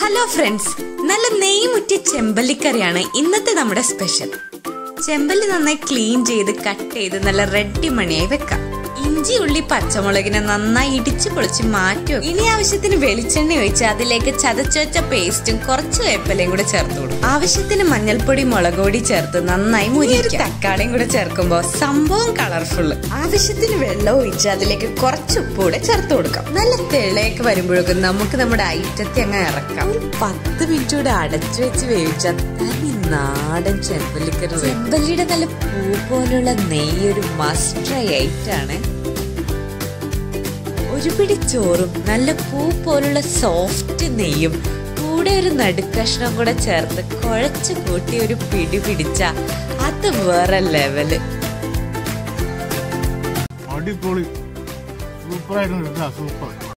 Hello friends നല്ല നെയ്മുറ്റിയ ചെമ്പല്ലിക്കറിയാണ് ഇന്നത്തെ നമ്മുടെ സ്പെഷ്യൽ ചെമ്പല്ലി നന്നായി ക്ലീൻ ചെയ്ത് കട്ട് ചെയ്ത് നല്ല റെഡി മണിയായി വെക്കാം ഇഞ്ചി ഉള്ളി പച്ചമുളകിനെ നന്നായി ഇടിച്ചു പൊളിച്ച് മാറ്റി വെക്കും. ഇനി ആവശ്യത്തിന് വെളിച്ചെണ്ണ ഒഴിച്ച് അതിലേക്ക് ചതച്ചു വെച്ച പേസ്റ്റും കുറച്ച് വേപ്പലയും കൂടെ ചേർത്ത് കൊടുക്കും ആവശ്യത്തിന് മഞ്ഞൾപ്പൊടി മുളക് പൊടി ചേർത്ത് നന്നായി മുരിക്കും തക്കാളിയും കൂടെ ചേർക്കുമ്പോൾ സംഭവം കളർഫുൾ ആവശ്യത്തിന് വെള്ളം ഒഴിച്ച് അതിലേക്ക് കുറച്ച് ഉപ്പ് കൂടെ ചേർത്ത് കൊടുക്കാം നല്ല തെളിയൊക്കെ വരുമ്പോഴേക്കും നമുക്ക് നമ്മുടെ ഐറ്റത്തെ അങ്ങ് ഇറക്കാം ഒരു പത്ത് മിനിറ്റ് കൂടെ അടച്ചു വെച്ച് വേവിച്ചാൽ തനി നാടൻ ചെമ്പല്ലിക്കറി ചെമ്പല്ലിയുടെ നല്ല പൂ പോലുള്ള നെയ്യ് ഒരു മസ്റ്റ് ട്രൈ ഐറ്റാണ് ഒരു പിടി ചോറും നല്ല പൂ പോലുള്ള സോഫ്റ്റ് നെയ്യും കൂടെ ഒരു നടുക്കഷ്ണം കൂടെ ചേർത്ത് കുഴച്ച് കൂട്ടി ഒരു പിടി പിടിച്ച അത് വേറെ ലെവല് അടിപൊളി സൂപ്പറായിട്ടുണ്ട് കേട്ടോ സൂപ്പർ